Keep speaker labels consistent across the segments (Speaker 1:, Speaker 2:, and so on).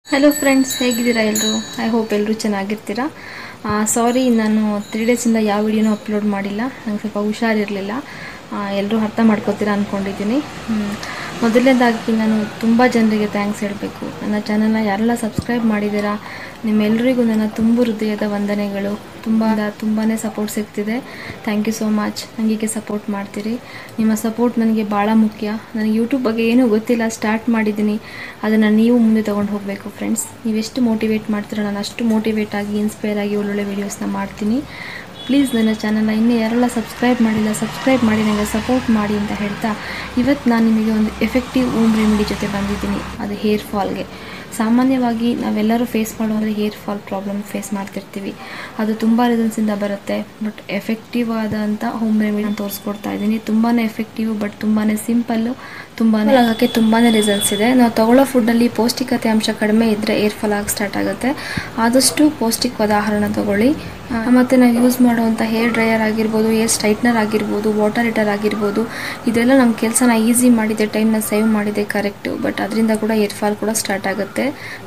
Speaker 1: hello friends ಹೇಗಿದ್ದೀರಾ ಎಲ್ಲರೂ I hope ಎಲ್ಲರೂ ಚೆನ್ನಾಗಿರ್ತೀರಾ ಸಾರಿ ನಾನು ತ್ರೀ ಡೇಸಿಂದ ಯಾವ ವಿಡಿಯೋನೂ ಅಪ್ಲೋಡ್ ಮಾಡಿಲ್ಲ ನಂಗೆ ಸ್ವಲ್ಪ ಹುಷಾರಿರಲಿಲ್ಲ ಎಲ್ಲರೂ ಅರ್ಥ ಮಾಡ್ಕೋತೀರಾ ಅಂದ್ಕೊಂಡಿದ್ದೀನಿ ಮೊದಲನೇದಾಗಿ ನಾನು ತುಂಬ ಜನರಿಗೆ ಥ್ಯಾಂಕ್ಸ್ ಹೇಳಬೇಕು ನನ್ನ ಚಾನಲ್ನ ಯಾರೆಲ್ಲ ಸಬ್ಸ್ಕ್ರೈಬ್ ಮಾಡಿದ್ದೀರಾ ನಿಮ್ಮೆಲ್ಲರಿಗೂ ನನ್ನ ತುಂಬ ಹೃದಯದ ವಂದನೆಗಳು ತುಂಬ ತುಂಬಾ ಸಪೋರ್ಟ್ ಸಿಗ್ತಿದೆ ಥ್ಯಾಂಕ್ ಯು ಸೋ ಮಚ್ ನನಗೆ ಹೀಗೆ ಸಪೋರ್ಟ್ ಮಾಡ್ತೀರಿ ನಿಮ್ಮ ಸಪೋರ್ಟ್ ನನಗೆ ಭಾಳ ಮುಖ್ಯ ನನಗೆ ಯೂಟ್ಯೂಬ್ ಬಗ್ಗೆ ಏನೂ ಗೊತ್ತಿಲ್ಲ ಸ್ಟಾರ್ಟ್ ಮಾಡಿದ್ದೀನಿ ಅದನ್ನು ನೀವು ಮುಂದೆ ತೊಗೊಂಡು ಹೋಗಬೇಕು ಫ್ರೆಂಡ್ಸ್ ನೀವೆಷ್ಟು ಮೋಟಿವೇಟ್ ಮಾಡ್ತೀರೋ ನಾನು ಅಷ್ಟು ಮೋಟಿವೇಟ್ ಆಗಿ ಇನ್ಸ್ಪೈರ್ ಆಗಿ ಒಳ್ಳೊಳ್ಳೆ ವೀಡಿಯೋಸ್ನ ಮಾಡ್ತೀನಿ ಪ್ಲೀಸ್ ನನ್ನ ಚಾನಲ್ನ ಇನ್ನೂ ಯಾರೆಲ್ಲ ಸಬ್ಸ್ಕ್ರೈಬ್ ಮಾಡಿಲ್ಲ ಸಬ್ಸ್ಕ್ರೈಬ್ ಮಾಡಿ ನನಗೆ ಸಪೋರ್ಟ್ ಮಾಡಿ ಅಂತ ಹೇಳ್ತಾ ಇವತ್ತು ನಾನು ನಿಮಗೆ ಒಂದು ಎಫೆಕ್ಟಿವ್ ಓಮ್ ರೆಮಿಡಿ ಜೊತೆ ಬಂದಿದ್ದೀನಿ ಅದು ಹೇರ್ ಫಾಲ್ಗೆ ಸಾಮಾನ್ಯವಾಗಿ ನಾವೆಲ್ಲರೂ ಫೇಸ್ ಮಾಡುವಂದರೆ ಹೇರ್ ಫಾಲ್ ಪ್ರಾಬ್ಲಮ್ ಫೇಸ್ ಮಾಡ್ತಿರ್ತೀವಿ ಅದು ತುಂಬ ರೀಸನ್ಸಿಂದ ಬರುತ್ತೆ ಬಟ್ ಎಫೆಕ್ಟಿವ್ ಆದಂಥ ಹೋಮ್ ರೆಮಿಡಿ ತೋರಿಸ್ಕೊಡ್ತಾ ಇದ್ದೀನಿ ತುಂಬಾ ಎಫೆಕ್ಟಿವ್ ಬಟ್ ತುಂಬಾ ಸಿಂಪಲ್ಲು ತುಂಬಾ ಆಗೋಕ್ಕೆ ತುಂಬಾ ರೀಸನ್ಸ್ ಇದೆ ನಾವು ತಗೊಳ್ಳೋ ಫುಡ್ಡಲ್ಲಿ ಪೌಷ್ಟಿಕತೆ ಅಂಶ ಕಡಿಮೆ ಇದ್ದರೆ ಏರ್ ಫಾಲ್ ಆಗಿ ಸ್ಟಾರ್ಟ್ ಆಗುತ್ತೆ ಆದಷ್ಟು ಪೌಷ್ಟಿಕವಾದ ಆಹಾರನ ತಗೊಳ್ಳಿ ಮತ್ತು ನಾವು ಯೂಸ್ ಮಾಡುವಂಥ ಹೇರ್ ಡ್ರೈಯರ್ ಆಗಿರ್ಬೋದು ಹೇರ್ ಸ್ಟ್ರೈಟ್ನರ್ ಆಗಿರ್ಬೋದು ವಾಟರ್ ಹೀಟರ್ ಆಗಿರ್ಬೋದು ಇದೆಲ್ಲ ನಮ್ಮ ಕೆಲಸನ ಈಸಿ ಮಾಡಿದೆ ಟೈಮ್ನ ಸೇವ್ ಮಾಡಿದೆ ಕರೆಕ್ಟು ಬಟ್ ಅದರಿಂದ ಕೂಡ ಹೇರ್ ಫಾಲ್ ಕೂಡ ಸ್ಟಾರ್ಟ್ ಆಗುತ್ತೆ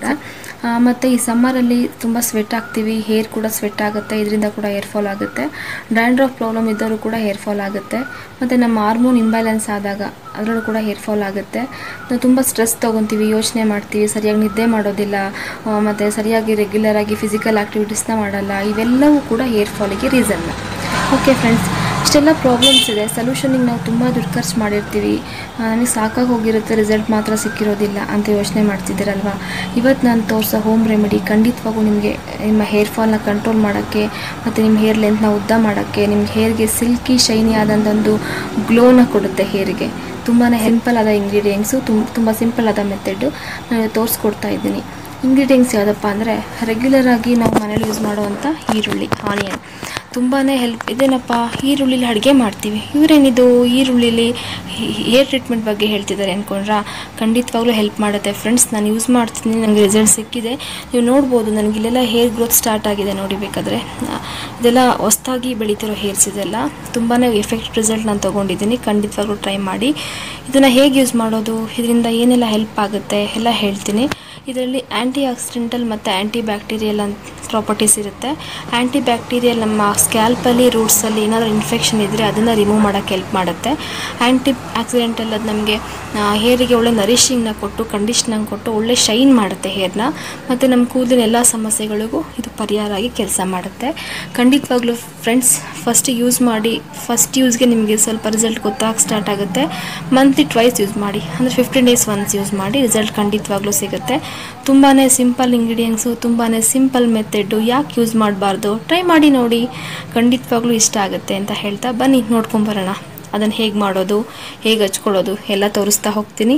Speaker 1: ಮತ್ತು ಈ ಸಮ್ಮರಲ್ಲಿ ತುಂಬ ಸ್ವೆಟ್ ಆಗ್ತೀವಿ ಹೇರ್ ಕೂಡ ಸ್ವೆಟ್ ಆಗುತ್ತೆ ಇದರಿಂದ ಕೂಡ ಹೇರ್ ಫಾಲ್ ಆಗುತ್ತೆ ಡ್ಯಾಂಡ್ರಫ್ ಪ್ರಾಬ್ಲಮ್ ಇದ್ದವರು ಕೂಡ ಹೇರ್ ಫಾಲ್ ಆಗುತ್ತೆ ಮತ್ತು ನಮ್ಮ ಹಾರ್ಮೋನ್ ಇಂಬ್ಯಾಲೆನ್ಸ್ ಆದಾಗ ಅದರಲ್ಲೂ ಕೂಡ ಹೇರ್ ಫಾಲ್ ಆಗುತ್ತೆ ನಾವು ತುಂಬ ಸ್ಟ್ರೆಸ್ ತೊಗೊತೀವಿ ಯೋಚನೆ ಮಾಡ್ತೀವಿ ಸರಿಯಾಗಿ ನಿದ್ದೆ ಮಾಡೋದಿಲ್ಲ ಮತ್ತು ಸರಿಯಾಗಿ ರೆಗ್ಯುಲರಾಗಿ ಫಿಸಿಕಲ್ ಆ್ಯಕ್ಟಿವಿಟೀಸ್ನ ಮಾಡಲ್ಲ ಇವೆಲ್ಲವೂ ಕೂಡ ಹೇರ್ ಫಾಲಿಗೆ ರೀಸನ್ನ ಓಕೆ ಫ್ರೆಂಡ್ಸ್ ಇಷ್ಟೆಲ್ಲ ಪ್ರಾಬ್ಲಮ್ಸ್ ಇದೆ ಸೊಲ್ಯೂಷನಿಗೆ ನಾವು ತುಂಬ ದುಡ್ಡು ಖರ್ಚು ಮಾಡಿರ್ತೀವಿ ನಮಗೆ ಸಾಕಾಗಿ ಹೋಗಿರುತ್ತೆ ರಿಸಲ್ಟ್ ಮಾತ್ರ ಸಿಕ್ಕಿರೋದಿಲ್ಲ ಅಂತ ಯೋಚನೆ ಮಾಡ್ತಿದ್ದೀರಲ್ವ ಇವತ್ತು ನಾನು ತೋರಿಸೋ ಹೋಮ್ ರೆಮಿಡಿ ಖಂಡಿತವಾಗೂ ನಿಮಗೆ ನಿಮ್ಮ ಹೇರ್ ಫಾಲ್ನ ಕಂಟ್ರೋಲ್ ಮಾಡೋಕ್ಕೆ ಮತ್ತು ನಿಮ್ಮ ಹೇರ್ ಲೆಂತ್ನ ಉದ್ದ ಮಾಡೋಕ್ಕೆ ನಿಮ್ಮ ಹೇರ್ಗೆ ಸಿಲ್ಕಿ ಶೈನಿ ಆದಂಥೊಂದು ಗ್ಲೋನ ಕೊಡುತ್ತೆ ಹೇರಿಗೆ ತುಂಬಾ ಸಿಂಪಲ್ ಆದ ಇಂಗ್ರೀಡಿಯೆಂಟ್ಸು ತುಂಬ ತುಂಬ ಸಿಂಪಲ್ ಆದ ಮೆಥಡು ನಾನು ತೋರಿಸ್ಕೊಡ್ತಾ ಇದ್ದೀನಿ ಇಂಗ್ರೀಡಿಯೆಂಟ್ಸ್ ಯಾವುದಪ್ಪ ಅಂದರೆ ರೆಗ್ಯುಲರಾಗಿ ನಾವು ಮನೇಲಿ ಯೂಸ್ ಮಾಡುವಂಥ ಈರುಳ್ಳಿ ಆನಿಯನ್ ತುಂಬಾ ಹೆಲ್ಪ್ ಇದೇನಪ್ಪ ಈರುಳ್ಳಿಲಿ ಅಡುಗೆ ಮಾಡ್ತೀವಿ ಇವರೇನಿದು ಈರುಳ್ಳಿಲಿ ಹೇರ್ ಟ್ರೀಟ್ಮೆಂಟ್ ಬಗ್ಗೆ ಹೇಳ್ತಿದ್ದಾರೆ ಅಂದ್ಕೊಂಡ್ರಾ ಖಂಡಿತವಾಗ್ಲೂ ಹೆಲ್ಪ್ ಮಾಡುತ್ತೆ ಫ್ರೆಂಡ್ಸ್ ನಾನು ಯೂಸ್ ಮಾಡ್ತೀನಿ ನನಗೆ ರಿಸಲ್ಟ್ ಸಿಕ್ಕಿದೆ ನೀವು ನೋಡ್ಬೋದು ನನಗೆ ಇಲ್ಲೆಲ್ಲ ಹೇರ್ ಗ್ರೋತ್ ಸ್ಟಾರ್ಟ್ ಆಗಿದೆ ನೋಡಿ ಬೇಕಾದರೆ ಇದೆಲ್ಲ ಹೊಸ್ದಾಗಿ ಬೆಳೀತಿರೋ ಹೇರ್ಸ್ ಇದೆಲ್ಲ ತುಂಬಾ ಎಫೆಕ್ಟ್ ರಿಸಲ್ಟ್ ನಾನು ತೊಗೊಂಡಿದ್ದೀನಿ ಖಂಡಿತವಾಗ್ಲೂ ಟ್ರೈ ಮಾಡಿ ಇದನ್ನು ಹೇಗೆ ಯೂಸ್ ಮಾಡೋದು ಇದರಿಂದ ಏನೆಲ್ಲ ಹೆಲ್ಪ್ ಆಗುತ್ತೆ ಎಲ್ಲ ಹೇಳ್ತೀನಿ ಇದರಲ್ಲಿ ಆ್ಯಂಟಿ ಆಕ್ಸಿಡೆಂಟಲ್ ಮತ್ತು ಆ್ಯಂಟಿ ಬ್ಯಾಕ್ಟೀರಿಯಲ್ ಅಂತ ಪ್ರಾಪರ್ಟೀಸ್ ಇರುತ್ತೆ ಆ್ಯಂಟಿ ಬ್ಯಾಕ್ಟೀರಿಯಲ್ ನಮ್ಮ ಸ್ಕ್ಯಾಲ್ಪಲ್ಲಿ ರೂಟ್ಸಲ್ಲಿ ಏನಾದರೂ ಇನ್ಫೆಕ್ಷನ್ ಇದ್ದರೆ ಅದನ್ನು ರಿಮೂವ್ ಮಾಡೋಕ್ಕೆ ಹೆಲ್ಪ್ ಮಾಡುತ್ತೆ ಆ್ಯಂಟಿ ಆಕ್ಸಿಡೆಂಟಲ್ ಅದು ನಮಗೆ ಹೇರಿಗೆ ಒಳ್ಳೆ ನರಿಶಿಂಗ್ನ ಕೊಟ್ಟು ಕಂಡೀಷ್ನಂಗ್ ಕೊಟ್ಟು ಒಳ್ಳೆ ಶೈನ್ ಮಾಡುತ್ತೆ ಹೇರ್ನ ಮತ್ತು ನಮ್ಮ ಕೂದಲಿನ ಎಲ್ಲ ಸಮಸ್ಯೆಗಳಿಗೂ ಇದು ಪರಿಹಾರ ಆಗಿ ಕೆಲಸ ಮಾಡುತ್ತೆ ಖಂಡಿತವಾಗ್ಲೂ ಫ್ರೆಂಡ್ಸ್ ಫಸ್ಟ್ ಯೂಸ್ ಮಾಡಿ ಫಸ್ಟ್ ಯೂಸ್ಗೆ ನಿಮಗೆ ಸ್ವಲ್ಪ ರಿಸಲ್ಟ್ ಗೊತ್ತಾಗಿ ಸ್ಟಾರ್ಟ್ ಆಗುತ್ತೆ ಮಂತ್ಲಿ ಟ್ವೈಸ್ ಯೂಸ್ ಮಾಡಿ ಅಂದರೆ ಫಿಫ್ಟೀನ್ ಡೇಸ್ ಒನ್ಸ್ ಯೂಸ್ ಮಾಡಿ ರಿಸಲ್ಟ್ ಖಂಡಿತವಾಗ್ಲೂ ಸಿಗುತ್ತೆ ತುಂಬಾ ಸಿಂಪಲ್ ಇಂಗ್ರೀಡಿಯೆಂಟ್ಸು ತುಂಬಾ ಸಿಂಪಲ್ ಮೆಥಡು ಯಾಕೆ ಯೂಸ್ ಮಾಡಬಾರ್ದು ಟ್ರೈ ಮಾಡಿ ನೋಡಿ ಖಂಡಿತವಾಗ್ಲೂ ಇಷ್ಟ ಆಗುತ್ತೆ ಅಂತ ಹೇಳ್ತಾ ಬನ್ನಿ ನೋಡ್ಕೊಂಬರೋಣ ಅದನ್ನು ಹೇಗೆ ಮಾಡೋದು ಹೇಗೆ ಹಚ್ಕೊಳ್ಳೋದು ಎಲ್ಲ ತೋರಿಸ್ತಾ ಹೋಗ್ತೀನಿ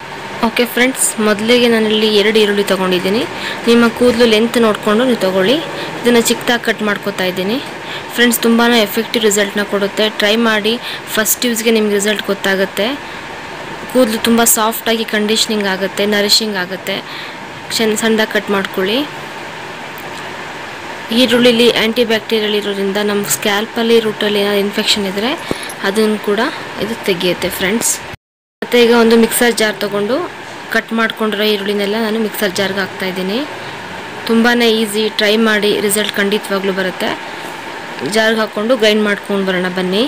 Speaker 1: ಓಕೆ ಫ್ರೆಂಡ್ಸ್ ಮೊದಲಿಗೆ ನಾನಿಲ್ಲಿ ಎರಡು ಈರುಳ್ಳಿ ತೊಗೊಂಡಿದ್ದೀನಿ ನಿಮ್ಮ ಕೂದಲು ಲೆಂತ್ ನೋಡಿಕೊಂಡು ನೀವು ತೊಗೊಳ್ಳಿ ಇದನ್ನು ಚಿಕ್ಕದಾಗಿ ಕಟ್ ಮಾಡ್ಕೊತಾ ಇದ್ದೀನಿ ಫ್ರೆಂಡ್ಸ್ ತುಂಬಾ ಎಫೆಕ್ಟಿವ್ ರಿಸಲ್ಟ್ನ ಕೊಡುತ್ತೆ ಟ್ರೈ ಮಾಡಿ ಫಸ್ಟ್ ಯೂಸ್ಗೆ ನಿಮ್ಗೆ ರಿಸಲ್ಟ್ ಗೊತ್ತಾಗುತ್ತೆ ಕೂದಲು ತುಂಬ ಸಾಫ್ಟಾಗಿ ಕಂಡೀಷ್ನಿಂಗ್ ಆಗುತ್ತೆ ನರಿಶಿಂಗ್ ಆಗುತ್ತೆ ಚೆನ್ನ ಸಣ್ಣದಾಗಿ ಕಟ್ ಮಾಡ್ಕೊಳ್ಳಿ ಈರುಳ್ಳಿಲಿ ಆ್ಯಂಟಿ ಬ್ಯಾಕ್ಟೀರಿಯಲ್ ಇರೋದ್ರಿಂದ ನಮ್ಮ ಸ್ಕ್ಯಾಲ್ಪಲ್ಲಿ ರೂಟಲ್ಲಿ ಏನಾದ್ರು ಇನ್ಫೆಕ್ಷನ್ ಇದ್ದರೆ ಅದನ್ನು ಕೂಡ ಇದು ತೆಗೆಯುತ್ತೆ ಫ್ರೆಂಡ್ಸ್ ಮತ್ತು ಈಗ ಒಂದು ಮಿಕ್ಸರ್ ಜಾರ್ ತೊಗೊಂಡು ಕಟ್ ಮಾಡ್ಕೊಂಡಿರೋ ಈರುಳ್ಳಿನೆಲ್ಲ ನಾನು ಮಿಕ್ಸರ್ ಜಾರ್ಗೆ ಹಾಕ್ತಾಯಿದ್ದೀನಿ ತುಂಬಾ ಈಸಿ ಟ್ರೈ ಮಾಡಿ ರಿಸಲ್ಟ್ ಖಂಡಿತವಾಗ್ಲೂ ಬರುತ್ತೆ ಜಾರ್ಗೆ ಹಾಕ್ಕೊಂಡು ಗ್ರೈಂಡ್ ಮಾಡ್ಕೊಂಡು ಬರೋಣ ಬನ್ನಿ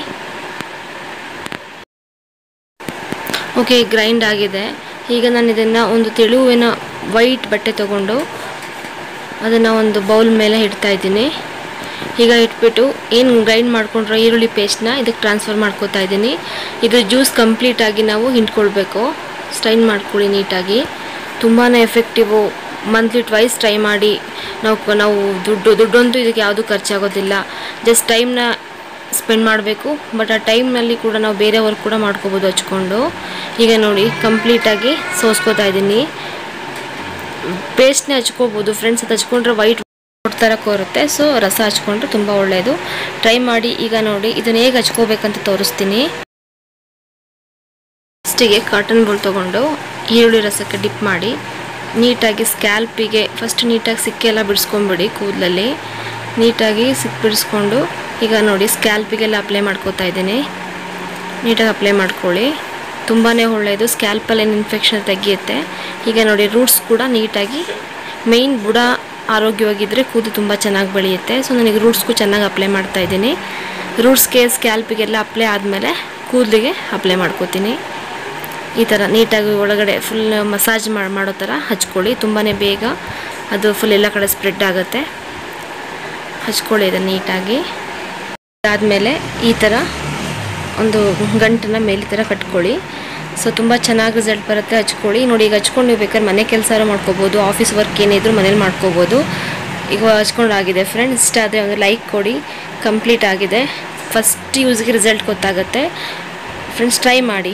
Speaker 1: ಓಕೆ ಗ್ರೈಂಡ್ ಆಗಿದೆ ಈಗ ನಾನು ಇದನ್ನು ಒಂದು ತೆಳುವಿನ ವೈಟ್ ಬಟ್ಟೆ ತೊಗೊಂಡು ಅದನ್ನು ಒಂದು ಬೌಲ್ ಮೇಲೆ ಇಡ್ತಾ ಇದ್ದೀನಿ ಈಗ ಇಟ್ಬಿಟ್ಟು ಏನು ಗ್ರೈಂಡ್ ಮಾಡ್ಕೊಂಡಿರೋ ಈರುಳ್ಳಿ ಪೇಸ್ಟ್ನ ಇದಕ್ಕೆ ಟ್ರಾನ್ಸ್ಫರ್ ಮಾಡ್ಕೋತಾ ಇದ್ದೀನಿ ಇದು ಜ್ಯೂಸ್ ಕಂಪ್ಲೀಟಾಗಿ ನಾವು ಹಿಂಡ್ಕೊಳ್ಬೇಕು ಸ್ಟ್ರೈನ್ ಮಾಡ್ಕೊಳ್ಳಿ ನೀಟಾಗಿ ತುಂಬಾ ಎಫೆಕ್ಟಿವು ಮಂತ್ಲಿ ಟ್ವೈಸ್ ಟ್ರೈ ಮಾಡಿ ನಾವು ನಾವು ದುಡ್ಡು ದುಡ್ಡಂತೂ ಇದಕ್ಕೆ ಯಾವುದೂ ಖರ್ಚಾಗೋದಿಲ್ಲ ಜಸ್ಟ್ ಟೈಮ್ನ ಸ್ಪೆಂಡ್ ಮಾಡಬೇಕು ಬಟ್ ಆ ಟೈಮ್ನಲ್ಲಿ ಕೂಡ ನಾವು ಬೇರೆ ವರ್ಕ್ ಕೂಡ ಮಾಡ್ಕೋಬೋದು ಹಚ್ಕೊಂಡು ಈಗ ನೋಡಿ ಕಂಪ್ಲೀಟಾಗಿ ಸೋಸ್ಕೋತಾ ಇದ್ದೀನಿ ಪೇಸ್ಟ್ನೇ ಹಚ್ಕೋಬೋದು ಫ್ರೆಂಡ್ಸ್ ಅದು ಹಚ್ಕೊಂಡ್ರೆ ವೈಟ್ ಥರ ಕೋರುತ್ತೆ ಸೊ ರಸ ಹಚ್ಕೊಂಡ್ರೆ ತುಂಬ ಒಳ್ಳೆಯದು ಟ್ರೈ ಮಾಡಿ ಈಗ ನೋಡಿ ಇದನ್ನು ಹೇಗೆ ಹಚ್ಕೋಬೇಕಂತ ತೋರಿಸ್ತೀನಿ ಫಸ್ಟಿಗೆ ಕಾಟನ್ ಬೋಲ್ ತೊಗೊಂಡು ಈರುಳ್ಳಿ ರಸಕ್ಕೆ ಡಿಪ್ ಮಾಡಿ ನೀಟಾಗಿ ಸ್ಕ್ಯಾಲ್ಪಿಗೆ ಫಸ್ಟ್ ನೀಟಾಗಿ ಸಿಕ್ಕೆಲ್ಲ ಬಿಡಿಸ್ಕೊಂಬಿಡಿ ಕೂದಲಲ್ಲಿ ನೀಟಾಗಿ ಸಿಕ್ ಬಿಡಿಸ್ಕೊಂಡು ಈಗ ನೋಡಿ ಸ್ಕ್ಯಾಲ್ಪಿಗೆಲ್ಲ ಅಪ್ಲೈ ಮಾಡ್ಕೋತಾ ಇದ್ದೀನಿ ನೀಟಾಗಿ ಅಪ್ಲೈ ಮಾಡ್ಕೊಳ್ಳಿ ತುಂಬಾ ಒಳ್ಳೆಯದು ಸ್ಕ್ಯಾಲ್ಪಲ್ಲಿ ಇನ್ಫೆಕ್ಷನ್ ತೆಗಿಯುತ್ತೆ ಈಗ ನೋಡಿ ರೂಟ್ಸ್ ಕೂಡ ನೀಟಾಗಿ ಮೇಯ್ನ್ ಬುಡ ಆರೋಗ್ಯವಾಗಿದ್ದರೆ ಕೂದಲು ತುಂಬ ಚೆನ್ನಾಗಿ ಬೆಳೆಯುತ್ತೆ ಸೊ ನನಗೆ ರೂಟ್ಸ್ಗೂ ಚೆನ್ನಾಗಿ ಅಪ್ಲೈ ಮಾಡ್ತಾ ಇದ್ದೀನಿ ರೂಟ್ಸ್ಗೆ ಸ್ಕ್ಯಾಲ್ಪಿಗೆಲ್ಲ ಅಪ್ಲೈ ಆದಮೇಲೆ ಕೂದಲಿಗೆ ಅಪ್ಲೈ ಮಾಡ್ಕೋತೀನಿ ಈ ಥರ ನೀಟಾಗಿ ಒಳಗಡೆ ಫುಲ್ ಮಸಾಜ್ ಮಾಡಿ ಮಾಡೋ ಥರ ಹಚ್ಕೊಳ್ಳಿ ತುಂಬಾ ಬೇಗ ಅದು ಫುಲ್ ಎಲ್ಲ ಕಡೆ ಸ್ಪ್ರೆಡ್ ಆಗುತ್ತೆ ಹಚ್ಕೊಳ್ಳಿ ಇದನ್ನು ನೀಟಾಗಿ ಅದಾದಮೇಲೆ ಈ ಥರ ಒಂದು ಗಂಟನ್ನ ಮೇಲೆ ಈ ಥರ ಕಟ್ಕೊಳ್ಳಿ ಸೊ ತುಂಬ ಚೆನ್ನಾಗಿ ರಿಸಲ್ಟ್ ಬರುತ್ತೆ ಹಚ್ಕೊಳ್ಳಿ ನೋಡಿ ಈಗ ಹಚ್ಕೊಂಡು ನೀವು ಬೇಕಾದ್ರೆ ಮನೆ ಕೆಲಸ ಮಾಡ್ಕೋಬೋದು ಆಫೀಸ್ ವರ್ಕ್ ಏನಿದ್ರು ಮನೇಲಿ ಮಾಡ್ಕೋಬೋದು ಈಗ ಹಚ್ಕೊಂಡಾಗಿದೆ ಫ್ರೆಂಡ್ಸ್ ಇಷ್ಟ ಆದರೆ ಒಂದು ಲೈಕ್ ಕೊಡಿ ಕಂಪ್ಲೀಟ್ ಆಗಿದೆ ಫಸ್ಟ್ ಯೂಸ್ಗೆ ರಿಸಲ್ಟ್ ಗೊತ್ತಾಗುತ್ತೆ ಫ್ರೆಂಡ್ಸ್ ಟ್ರೈ ಮಾಡಿ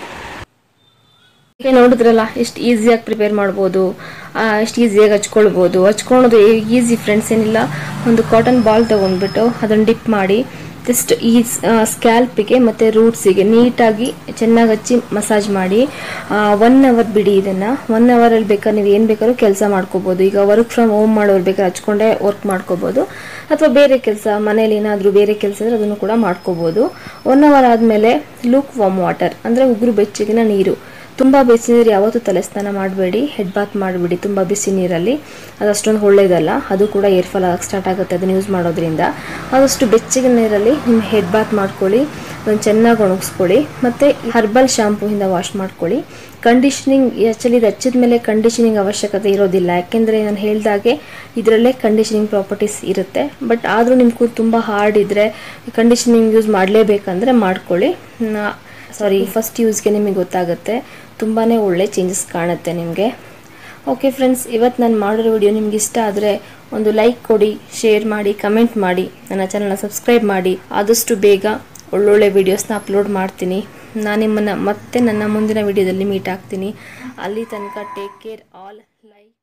Speaker 1: ಈಗ ನೋಡಿದ್ರಲ್ಲ ಎಷ್ಟು ಈಸಿಯಾಗಿ ಪ್ರಿಪೇರ್ ಮಾಡ್ಬೋದು ಎಷ್ಟು ಈಸಿಯಾಗಿ ಹಚ್ಕೊಳ್ಬೋದು ಹಚ್ಕೊಳೋದು ಈಸಿ ಫ್ರೆಂಡ್ಸ್ ಏನಿಲ್ಲ ಒಂದು ಕಾಟನ್ ಬಾಲ್ ತೊಗೊಂಡ್ಬಿಟ್ಟು ಅದನ್ನು ಡಿಪ್ ಮಾಡಿ ಜಸ್ಟ್ ಈ ಸ್ಕ್ಯಾಲ್ಪಿಗೆ ಮತ್ತು ರೂಟ್ಸಿಗೆ ನೀಟಾಗಿ ಚೆನ್ನಾಗಿ ಹಚ್ಚಿ ಮಸಾಜ್ ಮಾಡಿ ಒನ್ ಅವರ್ ಬಿಡಿ ಇದನ್ನು ಒನ್ ಅವರಲ್ಲಿ ಬೇಕಾದ್ರೆ ನೀವು ಏನು ಬೇಕಾದ್ರೂ ಕೆಲಸ ಮಾಡ್ಕೋಬೋದು ಈಗ ವರ್ಕ್ ಫ್ರಮ್ ಹೋಮ್ ಮಾಡೋರು ಬೇಕಾದ್ರೆ ಹಚ್ಕೊಂಡೇ ವರ್ಕ್ ಮಾಡ್ಕೋಬೋದು ಅಥವಾ ಬೇರೆ ಕೆಲಸ ಮನೇಲಿ ಏನಾದರೂ ಬೇರೆ ಕೆಲಸ ಇದ್ರೆ ಅದನ್ನು ಕೂಡ ಮಾಡ್ಕೋಬೋದು ಒನ್ ಅವರ್ ಆದಮೇಲೆ ಲೂಕ್ ವಾಮ್ ವಾಟರ್ ಅಂದರೆ ಉಗುರು ಬೆಚ್ಚಗಿನ ನೀರು ತುಂಬ ಬಿಸಿ ನೀರು ಯಾವತ್ತೂ ತಲೆ ಸ್ನಾನ ಮಾಡಬೇಡಿ ಹೆಡ್ ಬಾತ್ ಮಾಡಿಬಿಡಿ ತುಂಬ ಬಿಸಿ ನೀರಲ್ಲಿ ಅದು ಅಷ್ಟೊಂದು ಒಳ್ಳೇದಲ್ಲ ಅದು ಕೂಡ ಏರ್ ಫಾಲ್ ಆಗಕ್ಕೆ ಸ್ಟಾರ್ಟ್ ಆಗುತ್ತೆ ಅದನ್ನು ಯೂಸ್ ಮಾಡೋದ್ರಿಂದ ಆದಷ್ಟು ಬೆಚ್ಚಗಿನ ನೀರಲ್ಲಿ ನಿಮ್ಮ ಹೆಡ್ ಬಾತ್ ಮಾಡ್ಕೊಳ್ಳಿ ಅದನ್ನು ಚೆನ್ನಾಗಿ ಒಣಗಿಸ್ಕೊಳ್ಳಿ ಮತ್ತು ಹರ್ಬಲ್ ಶಾಂಪೂಯಿಂದ ವಾಶ್ ಮಾಡ್ಕೊಳ್ಳಿ ಕಂಡೀಷನಿಂಗ್ ಆ್ಯಕ್ಚುಲಿ ಇದು ಹಚ್ಚಿದ ಮೇಲೆ ಕಂಡೀಷನಿಂಗ್ ಅವಶ್ಯಕತೆ ಇರೋದಿಲ್ಲ ಯಾಕೆಂದರೆ ನಾನು ಹೇಳ್ದಾಗೆ ಇದರಲ್ಲೇ ಕಂಡೀಷನಿಂಗ್ ಪ್ರಾಪರ್ಟೀಸ್ ಇರುತ್ತೆ ಬಟ್ ಆದರೂ ನಿಮ್ಮ ಕೂದಲು ತುಂಬ ಹಾರ್ಡ್ ಇದ್ದರೆ ಕಂಡೀಷನಿಂಗ್ ಯೂಸ್ ಮಾಡಲೇಬೇಕಂದ್ರೆ ಮಾಡ್ಕೊಳ್ಳಿ ಸಾರಿ ಫಸ್ಟ್ ಯೂಸ್ಗೆ ನಿಮಗೆ ಗೊತ್ತಾಗುತ್ತೆ ತುಂಬಾ ಒಳ್ಳೆ ಚೇಂಜಸ್ ಕಾಣುತ್ತೆ ನಿಮಗೆ ಓಕೆ ಫ್ರೆಂಡ್ಸ್ ಇವತ್ತು ನಾನು ಮಾಡಿರೋ ವಿಡಿಯೋ ನಿಮ್ಗೆ ಇಷ್ಟ ಆದರೆ ಒಂದು ಲೈಕ್ ಕೊಡಿ ಶೇರ್ ಮಾಡಿ ಕಮೆಂಟ್ ಮಾಡಿ ನನ್ನ ಚಾನಲ್ನ ಸಬ್ಸ್ಕ್ರೈಬ್ ಮಾಡಿ ಆದಷ್ಟು ಬೇಗ ಒಳ್ಳೊಳ್ಳೆ ವೀಡಿಯೋಸ್ನ ಅಪ್ಲೋಡ್ ಮಾಡ್ತೀನಿ ನಾನು ನಿಮ್ಮನ್ನು ಮತ್ತೆ ನನ್ನ ಮುಂದಿನ ವಿಡಿಯೋದಲ್ಲಿ ಮೀಟ್ ಆಗ್ತೀನಿ ಅಲ್ಲಿ ತನಕ ಟೇಕ್ ಕೇರ್ ಆಲ್ ಲೈಕ್